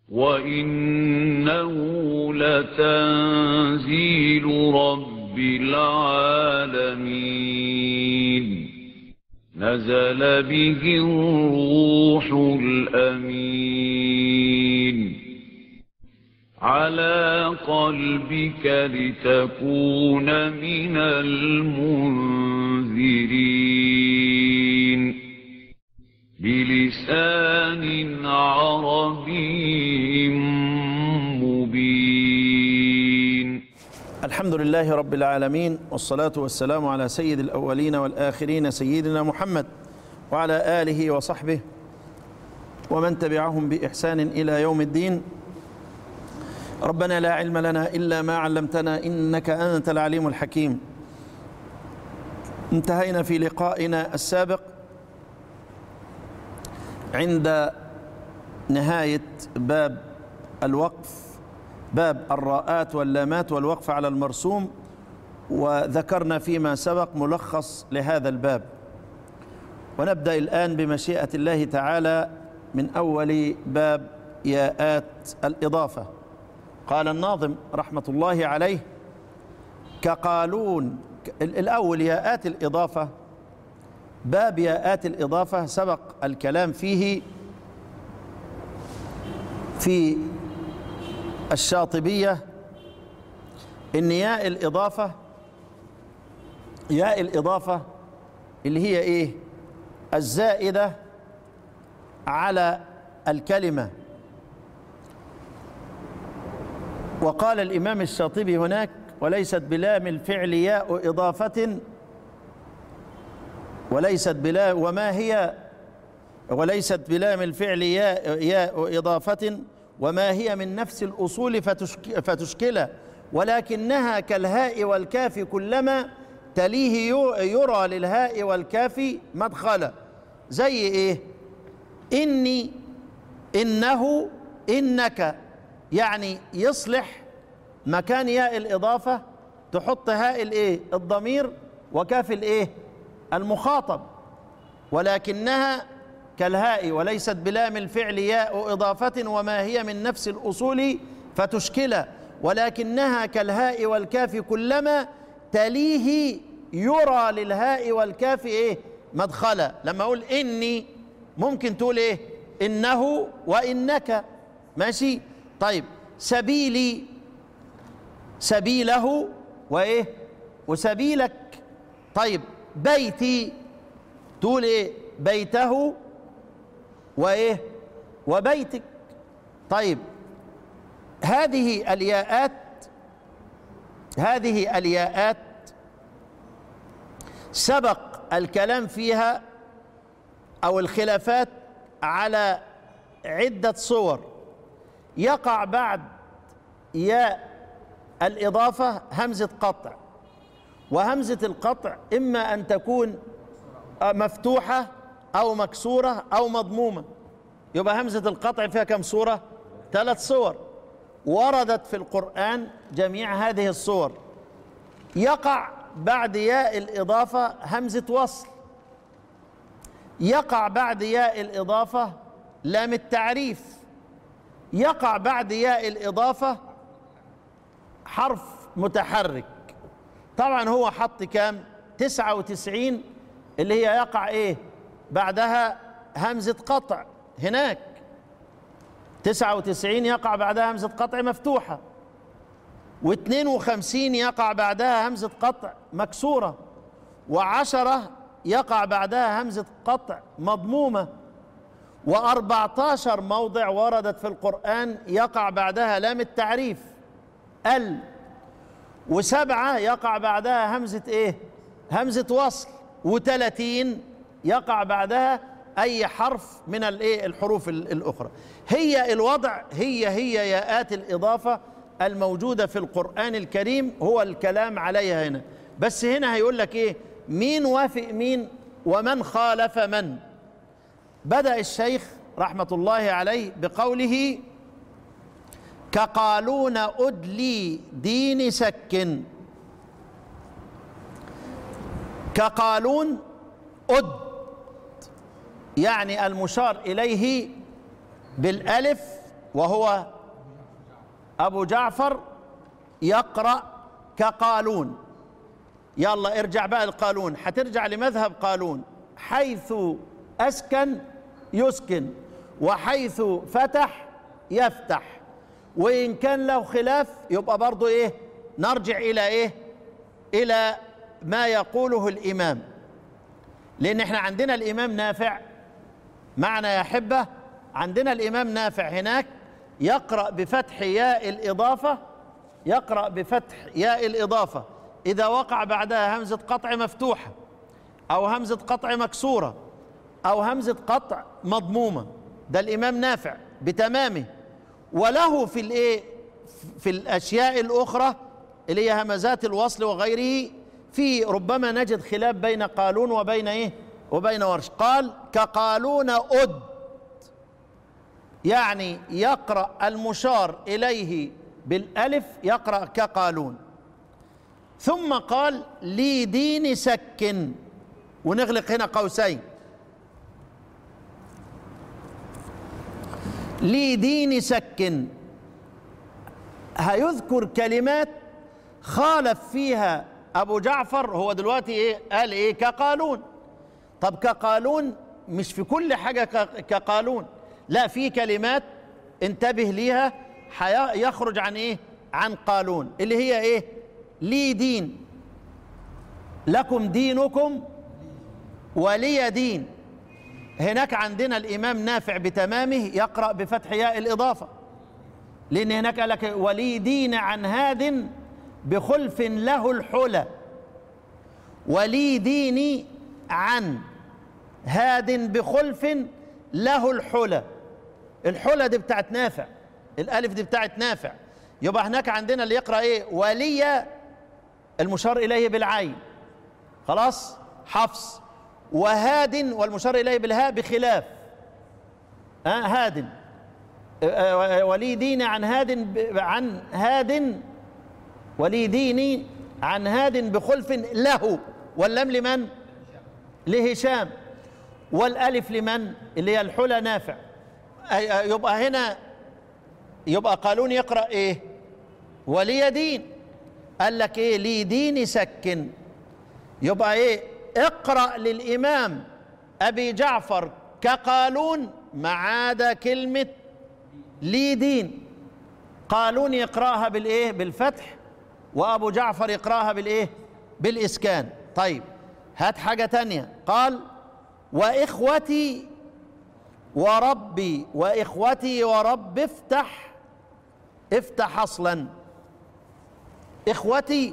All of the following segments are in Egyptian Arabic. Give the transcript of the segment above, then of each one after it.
وَإِنَّهُ لَتَنزِيلُ رَبِّ الْعَالَمِينَ نَزَلَ بِهِ الرُّوحُ الْأَمِينُ عَلَى قَلْبِكَ لِتَكُونَ مِنَ الْمُنذِرِينَ بِلِسَانٍ عَرَبِيٍّ مُبِينٍ الحمد لله رب العالمين والصلاة والسلام على سيد الأولين والآخرين سيدنا محمد وعلى آله وصحبه ومن تبعهم بإحسان إلى يوم الدين ربنا لا علم لنا إلا ما علمتنا إنك أنت العليم الحكيم انتهينا في لقائنا السابق عند نهاية باب الوقف باب الراءات واللامات والوقف على المرسوم وذكرنا فيما سبق ملخص لهذا الباب ونبدأ الآن بمشيئة الله تعالى من أول باب ياءات الإضافة قال الناظم رحمة الله عليه كقالون الأول ياءات الإضافة باب ياءات الإضافة سبق الكلام فيه في الشاطبية إن ياء الإضافة ياء الإضافة اللي هي إيه الزائدة على الكلمة وقال الإمام الشاطبي هناك وليست بلام الفعل ياء إضافة وليست بلا وما هي وليست بلام الفعل ياء, ياء إضافة وما هي من نفس الأصول فتشك فتشكله ولكنها كالهاء والكاف كلما تليه يرى للهاء والكاف مدخلا زي ايه إني إنه إنك يعني يصلح مكان ياء الإضافة تحط هاء الايه الضمير وكاف الايه المخاطب ولكنها كالهاء وليست بلام الفعل ياء إضافة وما هي من نفس الأصول فتشكل ولكنها كالهاء والكاف كلما تليه يرى للهاء والكاف إيه مدخلا لما أقول إني ممكن تقول إيه إنه وإنك ماشي طيب سبيلي سبيله وإيه وسبيلك طيب بيتي تقول إيه بيته وايه وبيتك طيب هذه الياءات هذه الياءات سبق الكلام فيها او الخلافات على عده صور يقع بعد ياء الاضافه همزه قطع وهمزه القطع اما ان تكون مفتوحه أو مكسورة أو مضمومة يبقى همزة القطع فيها كم صورة؟ ثلاث صور وردت في القرآن جميع هذه الصور يقع بعد ياء الإضافة همزة وصل يقع بعد ياء الإضافة لام التعريف يقع بعد ياء الإضافة حرف متحرك طبعا هو حط كام تسعة وتسعين اللي هي يقع ايه بعدها همزة قطع هناك تسعة وتسعين يقع بعدها همزة قطع مفتوحة واثنين وخمسين يقع بعدها همزة قطع مكسورة وعشرة يقع بعدها همزة قطع مضمومة وأربعتاشر موضع وردت في القرآن يقع بعدها لام التعريف ال وسبعة يقع بعدها همزة ايه همزة وصل وثلاثين يقع بعدها أي حرف من الايه الحروف الأخرى هي الوضع هي هي ياءات الإضافة الموجودة في القرآن الكريم هو الكلام عليها هنا بس هنا هيقول لك إيه مين وافق مين ومن خالف من بدأ الشيخ رحمة الله عليه بقوله كقالون أدلي دين سك كقالون أد يعني المشار إليه بالألف وهو أبو جعفر يقرأ كقالون يلا ارجع بقى القالون هترجع لمذهب قالون حيث أسكن يسكن وحيث فتح يفتح وإن كان له خلاف يبقى برضو إيه نرجع إلى إيه إلى ما يقوله الإمام لأن احنا عندنا الإمام نافع معنى يا أحبة عندنا الإمام نافع هناك يقرأ بفتح ياء الإضافة يقرأ بفتح ياء الإضافة إذا وقع بعدها همزة قطع مفتوحة أو همزة قطع مكسورة أو همزة قطع مضمومة ده الإمام نافع بتمامه وله في الإيه في الأشياء الأخرى اللي هي همزات الوصل وغيره في ربما نجد خلاف بين قالون وبين إيه وبين ورش قال كقالون أد يعني يقرأ المشار إليه بالألف يقرأ كقالون ثم قال لي دين سكن ونغلق هنا قوسين لي دين سكن هيذكر كلمات خالف فيها ابو جعفر هو دلوقتي ايه قال ايه كقالون طب كقالون مش في كل حاجه ك- كقالون لا في كلمات انتبه ليها حيا- يخرج عن ايه عن قالون اللي هي ايه لي دين لكم دينكم ولي دين هناك عندنا الامام نافع بتمامه يقرا بفتح ياء الاضافه لان هناك قال لك ولي دين عن هاد بخلف له الحلى ولي ديني عن هاد بخلف له الحلى الحلى دي بتاعت نافع الالف دي بتاعت نافع يبقى هناك عندنا اللي يقرا ايه ولي المشار اليه بالعين خلاص حفص وهاد والمشار اليه بالهاء بخلاف ها هاد آه، ولي دين عن هاد ب- عن هاد ولي ديني عن هاد بخلف له واللام لمن لهشام والالف لمن اللي هي الحلى نافع أي- أي- يبقى هنا يبقى قالون يقرا ايه ولي دين قال لك ايه لي دين سكن يبقى ايه اقرا للامام ابي جعفر كقالون ما عدا كلمه لي دين قالون يقراها بالايه بالفتح وابو جعفر يقراها بالايه بالاسكان طيب هات حاجه تانية قال واخوتي وربي واخوتي ورب افتح افتح اصلا اخوتي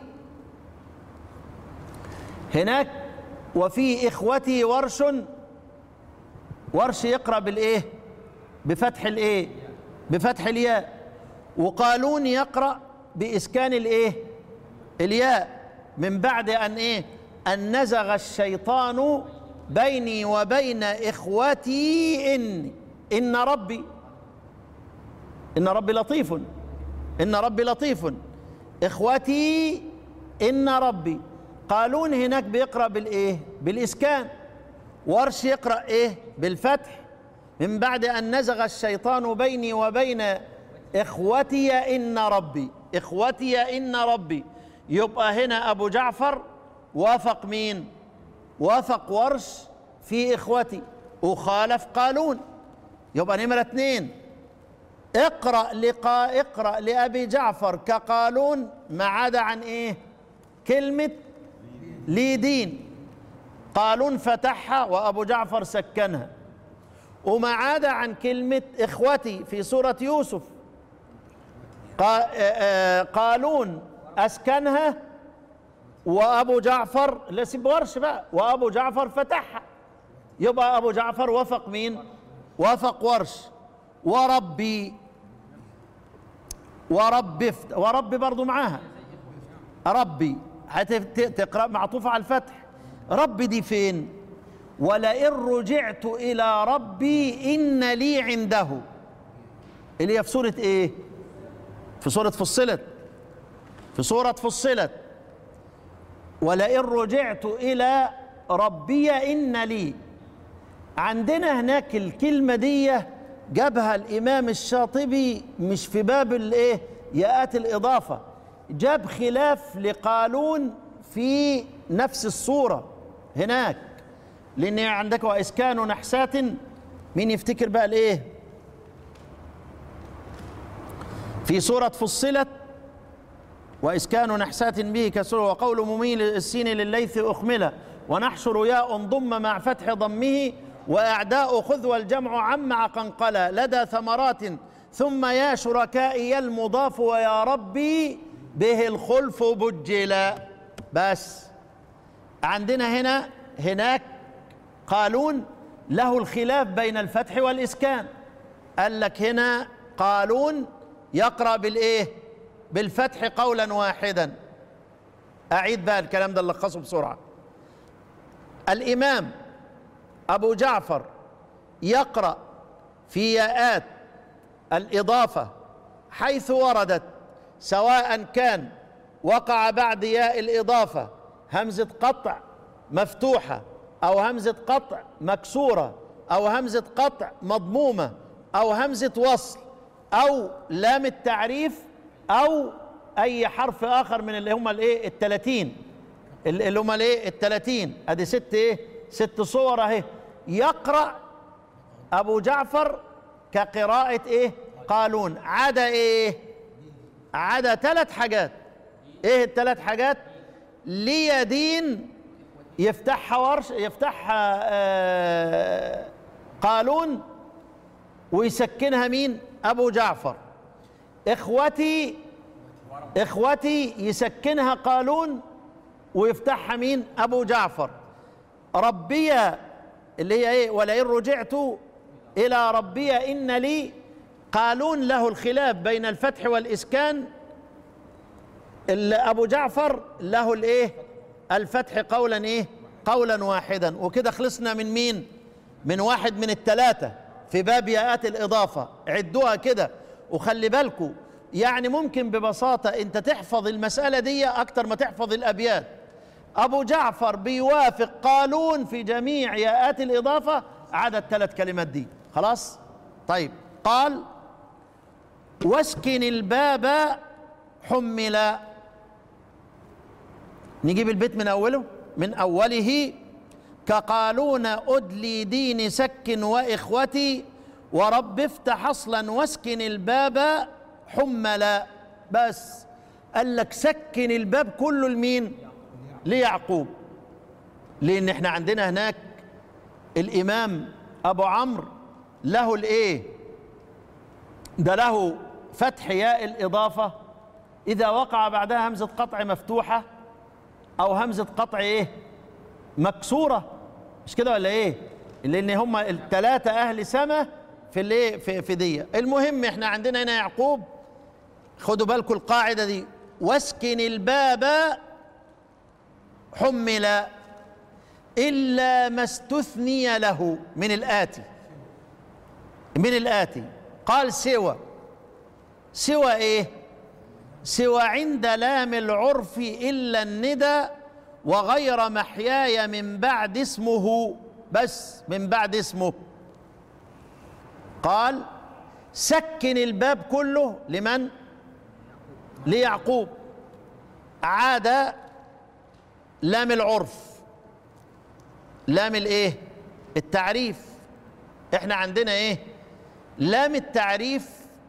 هناك وفي اخوتي ورش ورش يقرا بالايه بفتح الايه بفتح الياء وقالون يقرا باسكان الايه الياء من بعد ان ايه ان نزغ الشيطان بيني وبين اخوتي ان ان ربي ان ربي لطيف ان ربي لطيف اخوتي ان ربي قالون هناك بيقرا بالايه بالاسكان ورش يقرا ايه بالفتح من بعد ان نزغ الشيطان بيني وبين اخوتي ان ربي اخوتي ان ربي يبقى هنا ابو جعفر وافق مين وافق ورش في اخوتي وخالف قالون يبقى نمرة اثنين اقرأ لقاء اقرأ لأبي جعفر كقالون ما عدا عن ايه كلمة لي دين قالون فتحها وأبو جعفر سكنها وما عدا عن كلمة إخوتي في سورة يوسف قا- آه، آه، قالون أسكنها وأبو جعفر لا سيب ورش بقى وأبو جعفر فتحها يبقى أبو جعفر وفق مين وفق ورش وربي ورب افت- وربي برضو معاها ربي هتقرأ معطوفة على الفتح ربي دي فين ولئن رجعت إلى ربي إن لي عنده اللي هي في سورة إيه في سورة فصلت في سورة فصلت ولئن رجعت إلى ربي إن لي عندنا هناك الكلمة دي جابها الامام الشاطبي مش في باب الايه ياءات الاضافه جاب خلاف لقالون في نفس الصوره هناك لان عندك واسكان نحسات مين يفتكر بقى الايه في سوره فصلت وإسكان نحسات به كسر وقول مميل السين لليث أخملة ونحشر ياء ضم مع فتح ضمه وأعداء خذ والجمع عم قنقلة لدى ثمرات ثم يا شركائي المضاف ويا ربي به الخلف بجلا بس عندنا هنا هناك قالون له الخلاف بين الفتح والإسكان قال لك هنا قالون يقرأ بالإيه بالفتح قولا واحدا أعيد بقى الكلام ده اللي لخصه بسرعة الإمام أبو جعفر يقرأ في ياءات الإضافة حيث وردت سواء كان وقع بعد ياء الإضافة همزة قطع مفتوحة أو همزة قطع مكسورة أو همزة قطع مضمومة أو همزة وصل أو لام التعريف او اي حرف اخر من اللي هم الايه التلاتين اللي هم الايه التلاتين ادي ست ايه ست صور اهي يقرا ابو جعفر كقراءه ايه قالون عدا ايه عدا ثلاث حاجات ايه الثلاث حاجات ليدين يفتحها ورش يفتحها آه قالون ويسكنها مين ابو جعفر اخوتي اخوتي يسكنها قالون ويفتحها مين ابو جعفر ربي اللي هي ايه ولئن رجعت الى ربي ان لي قالون له الخلاف بين الفتح والاسكان ابو جعفر له الايه الفتح قولا ايه قولا واحدا وكده خلصنا من مين من واحد من الثلاثه في باب ياءات الاضافه عدوها كده وخلي بالكم يعني ممكن ببساطة انت تحفظ المسألة دي اكتر ما تحفظ الابيات ابو جعفر بيوافق قالون في جميع ياءات الاضافة عدا الثلاث كلمات دي خلاص طيب قال واسكن الباب حملا نجيب البيت من اوله من اوله كقالون ادلي دين سك واخوتي ورب افتح اصلا واسكن الباب حملا بس قال لك سكن الباب كله لمين ليعقوب لان احنا عندنا هناك الامام ابو عمرو له الايه ده له فتح ياء الاضافه اذا وقع بعدها همزه قطع مفتوحه او همزه قطع ايه مكسوره مش كده ولا ايه لان هم الثلاثه اهل سما في الايه في, في دي المهم احنا عندنا هنا يعقوب خدوا بالكم القاعده دي واسكن الباب حمل الا ما استثني له من الاتي من الاتي قال سوى سوى ايه سوى عند لام العرف الا الندى وغير محياي من بعد اسمه بس من بعد اسمه قال سكن الباب كله لمن ليعقوب عاد لام العرف لام الايه التعريف احنا عندنا ايه لام التعريف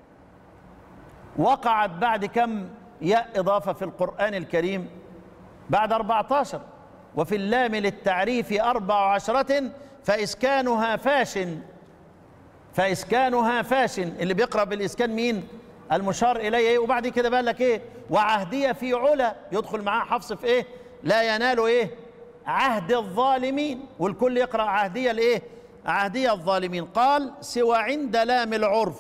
وقعت بعد كم ياء اضافه في القران الكريم بعد 14 وفي اللام للتعريف أربع عشرة فإسكانها فاش فإسكانها فاش اللي بيقرأ بالإسكان مين المشار إليه وبعد كده بقى لك إيه وعهدية في علا يدخل معاه حفص في إيه لا ينال إيه عهد الظالمين والكل يقرأ عهدية الإيه عهدية الظالمين قال سوى عند لام العرف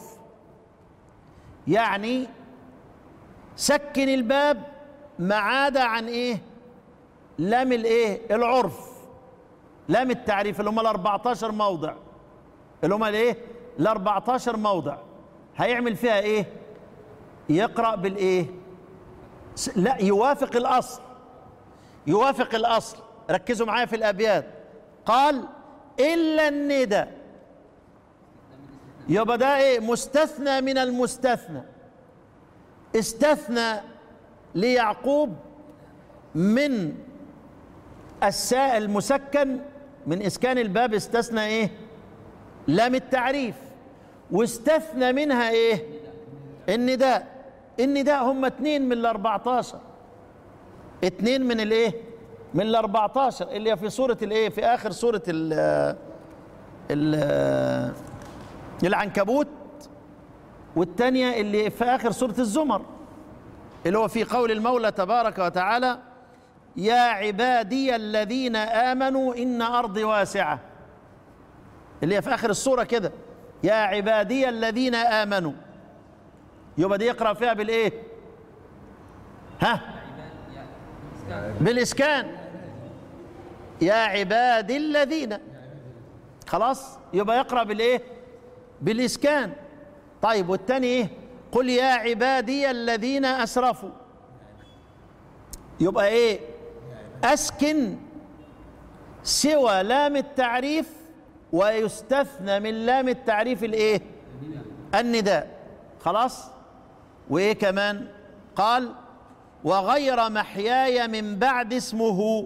يعني سكن الباب ما عدا عن ايه لام الايه العرف لام التعريف اللي هم ال 14 موضع اللي هم الايه ال 14 موضع هيعمل فيها ايه يقرا بالايه س- لا يوافق الاصل يوافق الاصل ركزوا معايا في الابيات قال الا الندى يبقى ده ايه مستثنى من المستثنى استثنى ليعقوب من الساء المسكن من اسكان الباب استثنى ايه لام التعريف واستثنى منها ايه النداء النداء هم اتنين من الاربعتاشر اتنين من الايه من الاربعتاشر اللي في سورة الايه في اخر سورة ال ال العنكبوت والتانية اللي في اخر سورة الزمر اللي هو في قول المولى تبارك وتعالى يا عبادي الذين امنوا ان ارضي واسعه اللي هي في اخر السوره كده يا عبادي الذين امنوا يبقى دي يقرا فيها بالايه ها بالاسكان يا عبادي الذين خلاص يبقى يقرا بالايه بالاسكان طيب والتاني ايه قل يا عبادي الذين اسرفوا يبقى ايه اسكن سوى لام التعريف ويستثنى من لام التعريف الايه النداء خلاص وايه كمان قال وغير محياي من بعد اسمه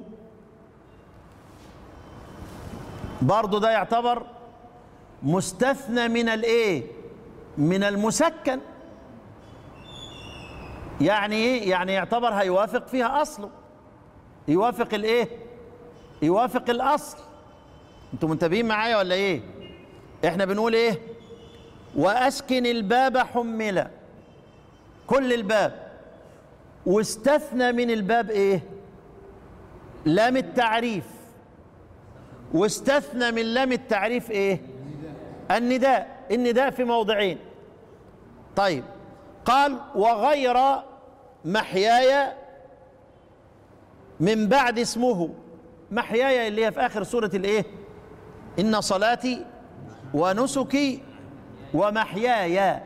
برضو ده يعتبر مستثنى من الايه من المسكن يعني ايه يعني يعتبر هيوافق فيها اصله يوافق الايه يوافق الاصل انتوا منتبهين معايا ولا ايه احنا بنقول ايه واسكن الباب حملا كل الباب واستثنى من الباب ايه لام التعريف واستثنى من لام التعريف ايه النداء النداء في موضعين طيب قال وغير محياي من بعد اسمه محياي اللي هي في اخر سوره الايه ان صلاتي ونسكي ومحياي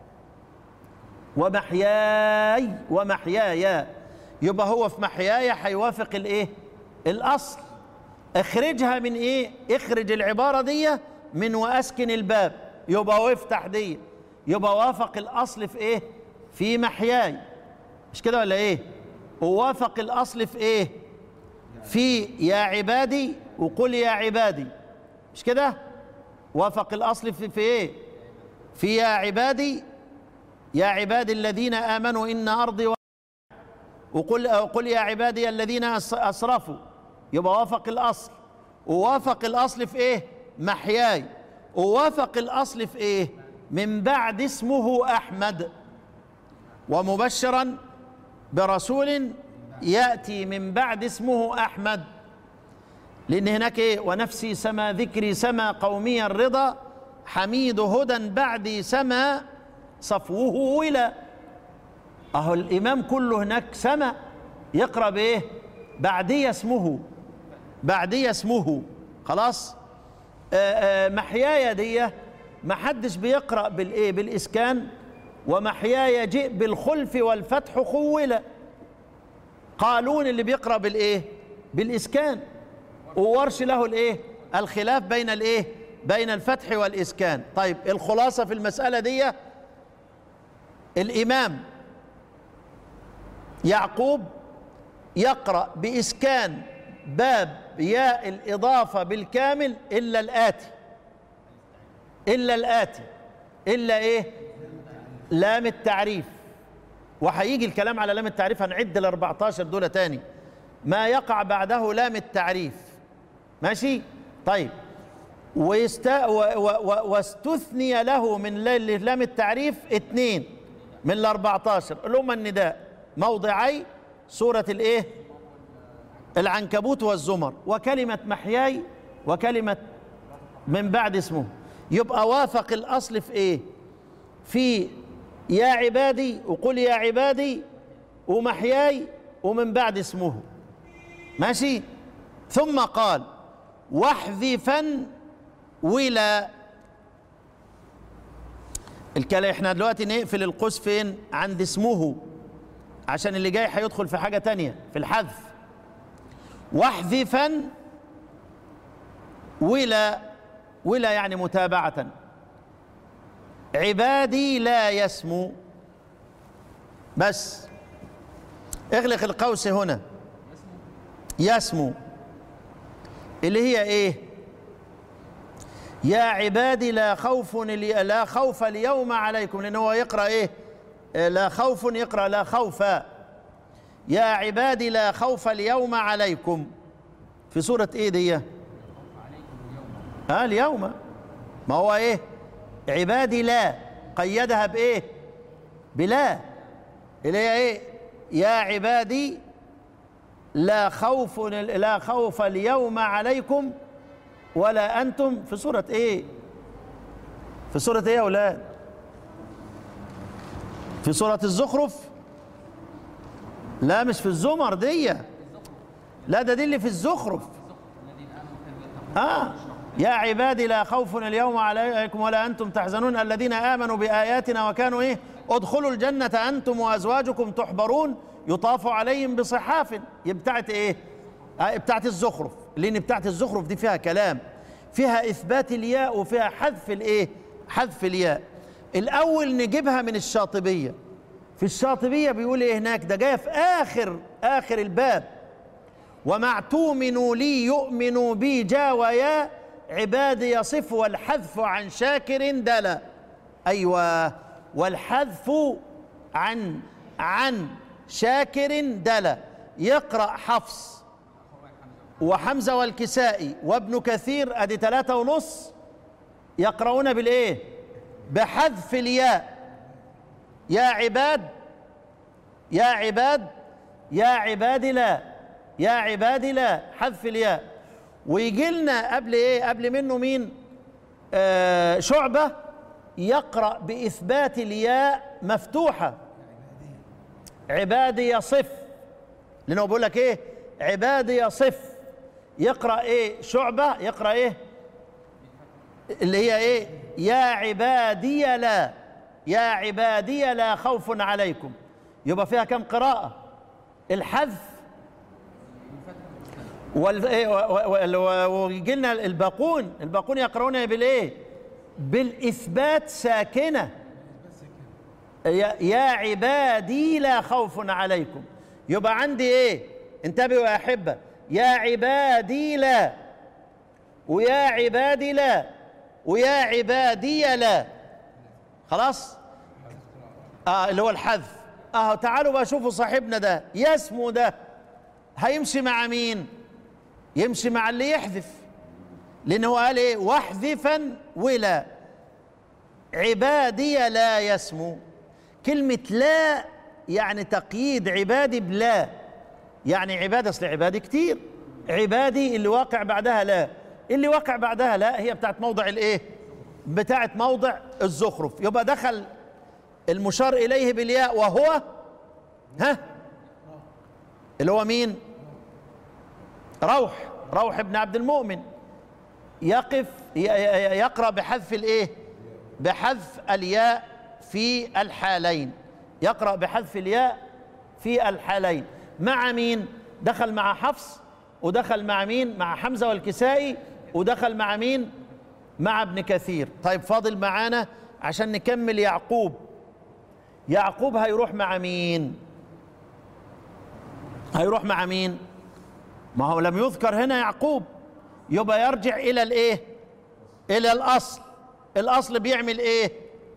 ومحياي ومحياي يبقى هو في محياي هيوافق الايه الاصل اخرجها من ايه اخرج العباره دي من واسكن الباب يبقى وافتح دي يبقى وافق الاصل في ايه في محياي مش كده ولا ايه ووافق الاصل في ايه في يا عبادي وقل يا عبادي مش كده وافق الاصل في, في ايه في يا عبادي يا عبادي الذين امنوا ان ارضي و... وقل قل يا عبادي الذين اسرفوا يبقى وافق الاصل ووافق الاصل في ايه محياي ووافق الاصل في ايه من بعد اسمه احمد ومبشرا برسول ياتي من بعد اسمه احمد لان هناك ايه ونفسي سما ذكري سما قومي الرضا حميد هدى بعدي سما صفوه ولا اهو الامام كله هناك سما يقرا بايه بعدي اسمه بعدي اسمه خلاص آآ آآ محياي دي ما حدش بيقرا بالايه بالاسكان ومحياي جئ بالخلف والفتح خولا قالون اللي بيقرا بالايه بالاسكان وورش له الايه الخلاف بين الايه بين الفتح والاسكان طيب الخلاصه في المساله دي الامام يعقوب يقرا باسكان باب ياء الاضافه بالكامل الا الاتي الا الاتي الا ايه لام التعريف وهيجي الكلام على لام التعريف هنعد ال 14 دول تاني ما يقع بعده لام التعريف ماشي طيب ويست... و... و... و... واستثني له من لام التعريف اثنين من ال 14 اللي هم النداء موضعي سورة الايه العنكبوت والزمر وكلمة محياي وكلمة من بعد اسمه يبقى وافق الأصل في ايه في يا عبادي وقل يا عبادي ومحياي ومن بعد اسمه ماشي ثم قال واحذفا ولا الكلام احنا دلوقتي نقفل القوس فين عند اسمه عشان اللي جاي هيدخل في حاجة تانية في الحذف واحذفا ولا ولا يعني متابعة عبادي لا يسمو بس اغلق القوس هنا يسمو اللي هي ايه يا عبادي لا خوف الي- لا خوف اليوم عليكم لان هو يقرا ايه آه، لا خوف يقرا لا خوف يا عبادي لا خوف اليوم عليكم في سوره ايه دي اه اليوم ما هو ايه عبادي لا قيدها بايه بلا اللي هي ايه يا عبادي لا خوف لا خوف اليوم عليكم ولا انتم في سوره ايه في سوره ايه يا اولاد في سوره الزخرف لا مش في الزمر دي لا ده دي اللي في الزخرف اه يا عبادي لا خوف اليوم عليكم ولا انتم تحزنون الذين امنوا باياتنا وكانوا ايه ادخلوا الجنه انتم وازواجكم تحبرون يطاف عليهم بصحاف بتاعت ايه آه بتاعت الزخرف لان بتاعت الزخرف دي فيها كلام فيها اثبات الياء وفيها حذف الايه حذف الياء الاول نجيبها من الشاطبيه في الشاطبيه بيقول ايه هناك ده جايه في اخر اخر الباب وما اعتمنوا لي يؤمنوا بي جاويا عبادي يصف والحذف عن شاكر دلا ايوه والحذف عن عن شاكر دلا يقرا حفص وحمزه والكسائي وابن كثير ادي ثلاثة ونص يقرؤون بالايه بحذف الياء يا عباد يا عباد يا عبادي لا يا عبادي لا حذف الياء ويجي لنا قبل ايه قبل منه مين آه شعبة يقرأ بإثبات الياء مفتوحة عبادي يصف لأنه بيقول لك ايه عبادي يصف يقرأ ايه شعبة يقرأ ايه اللي هي ايه يا عبادي لا يا عبادي لا خوف عليكم يبقى فيها كم قراءة الحذف وال- إيه، و- و- و- ويجي لنا الباقون الباقون يقرؤون بالايه بالاثبات ساكنه يا يا عبادي لا خوف عليكم يبقى عندي ايه انتبهوا يا احبه يا عبادي لا ويا عبادي لا ويا عبادي لا خلاص اه اللي هو الحذف اه تعالوا بقى شوفوا صاحبنا ده يسمو ده هيمشي مع مين يمشي مع اللي يحذف لأنه هو قال إيه واحذفا ولا عبادي لا يسمو كلمة لا يعني تقييد عبادي بلا يعني عبادة أصل عبادي كتير عبادي اللي واقع بعدها لا اللي واقع بعدها لا هي بتاعت موضع الايه بتاعت موضع الزخرف يبقى دخل المشار إليه بالياء وهو ها اللي هو مين روح روح ابن عبد المؤمن يقف ي- ي- يقرأ بحذف الايه بحذف الياء في الحالين يقرأ بحذف الياء في الحالين مع مين دخل مع حفص ودخل مع مين مع حمزة والكسائي ودخل مع مين مع ابن كثير طيب فاضل معانا عشان نكمل يعقوب يعقوب هيروح مع مين هيروح مع مين ما هو لم يذكر هنا يعقوب يبقى يرجع الى الايه الى الاصل الاصل بيعمل ايه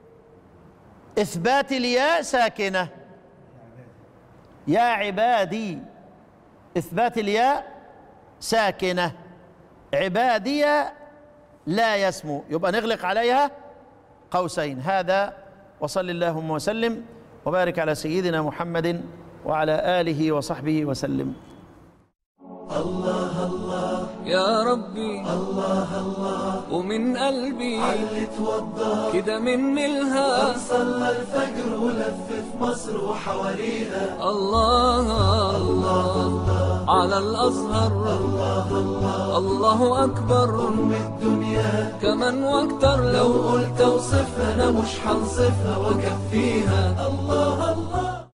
اثبات الياء ساكنه يا عبادي اثبات الياء ساكنه عبادي لا يسمو يبقى نغلق عليها قوسين هذا وصل اللهم وسلم وبارك على سيدنا محمد وعلى اله وصحبه وسلم يا ربي الله الله ومن قلبي علي توضى كده من ملها صلى الفجر ولف في مصر وحواليها الله الله على الأزهر الله أكبر أم الدنيا كمان واكتر لو لو قلت اوصفها انا مش هنصفها واكفيها الله الله